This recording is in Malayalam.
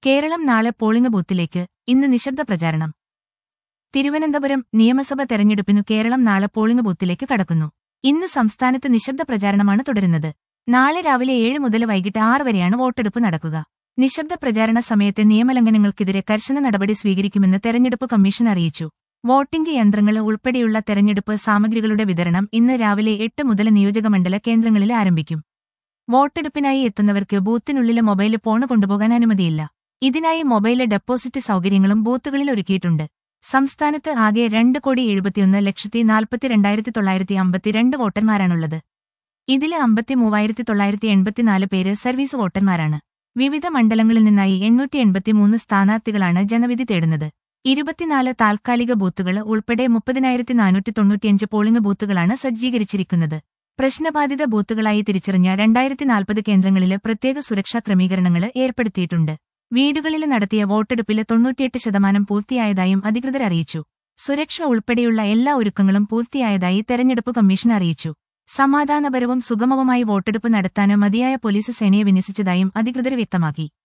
കേരളം നാളെ പോളിംഗ് ബൂത്തിലേക്ക് ഇന്ന് നിശബ്ദ പ്രചാരണം തിരുവനന്തപുരം നിയമസഭ തെരഞ്ഞെടുപ്പിനു കേരളം നാളെ പോളിംഗ് ബൂത്തിലേക്ക് കടക്കുന്നു ഇന്ന് സംസ്ഥാനത്ത് നിശബ്ദ പ്രചാരണമാണ് തുടരുന്നത് നാളെ രാവിലെ ഏഴ് മുതൽ വൈകിട്ട് ആറ് വരെയാണ് വോട്ടെടുപ്പ് നടക്കുക നിശബ്ദ പ്രചാരണ സമയത്തെ നിയമലംഘനങ്ങൾക്കെതിരെ കർശന നടപടി സ്വീകരിക്കുമെന്ന് തെരഞ്ഞെടുപ്പ് കമ്മീഷൻ അറിയിച്ചു വോട്ടിംഗ് യന്ത്രങ്ങൾ ഉൾപ്പെടെയുള്ള തെരഞ്ഞെടുപ്പ് സാമഗ്രികളുടെ വിതരണം ഇന്ന് രാവിലെ എട്ട് മുതൽ നിയോജകമണ്ഡല കേന്ദ്രങ്ങളിൽ ആരംഭിക്കും വോട്ടെടുപ്പിനായി എത്തുന്നവർക്ക് ബൂത്തിനുള്ളിലെ മൊബൈൽ ഫോൺ കൊണ്ടുപോകാൻ അനുമതിയില്ല ഇതിനായി മൊബൈല് ഡെപ്പോസിറ്റ് സൗകര്യങ്ങളും ബൂത്തുകളിൽ ഒരുക്കിയിട്ടുണ്ട് സംസ്ഥാനത്ത് ആകെ രണ്ട് കോടി എഴുപത്തിയൊന്ന് ലക്ഷത്തി നാൽപ്പത്തിരണ്ടായിരത്തി തൊള്ളായിരത്തി അമ്പത്തിരണ്ട് വോട്ടർമാരാണുള്ളത് ഇതില് അമ്പത്തി മൂവായിരത്തി തൊള്ളായിരത്തി എൺപത്തിനാല് പേര് സർവീസ് വോട്ടർമാരാണ് വിവിധ മണ്ഡലങ്ങളിൽ നിന്നായി എണ്ണൂറ്റി എൺപത്തിമൂന്ന് സ്ഥാനാർത്ഥികളാണ് ജനവിധി തേടുന്നത് ഇരുപത്തിനാല് താൽക്കാലിക ബൂത്തുകൾ ഉൾപ്പെടെ മുപ്പതിനായിരത്തി നാനൂറ്റി തൊണ്ണൂറ്റിയഞ്ച് പോളിംഗ് ബൂത്തുകളാണ് സജ്ജീകരിച്ചിരിക്കുന്നത് പ്രശ്നബാധിത ബൂത്തുകളായി തിരിച്ചറിഞ്ഞ രണ്ടായിരത്തി നാൽപ്പത് കേന്ദ്രങ്ങളില് പ്രത്യേക സുരക്ഷാ ക്രമീകരണങ്ങൾ ഏർപ്പെടുത്തിയിട്ടുണ്ട് വീടുകളിൽ നടത്തിയ വോട്ടെടുപ്പില് തൊണ്ണൂറ്റിയെട്ട് ശതമാനം പൂർത്തിയായതായും അധികൃതർ അറിയിച്ചു സുരക്ഷ ഉൾപ്പെടെയുള്ള എല്ലാ ഒരുക്കങ്ങളും പൂർത്തിയായതായി തെരഞ്ഞെടുപ്പ് കമ്മീഷൻ അറിയിച്ചു സമാധാനപരവും സുഗമവുമായി വോട്ടെടുപ്പ് നടത്താന് മതിയായ പോലീസ് സേനയെ വിന്യസിച്ചതായും അധികൃതർ വ്യക്തമാക്കി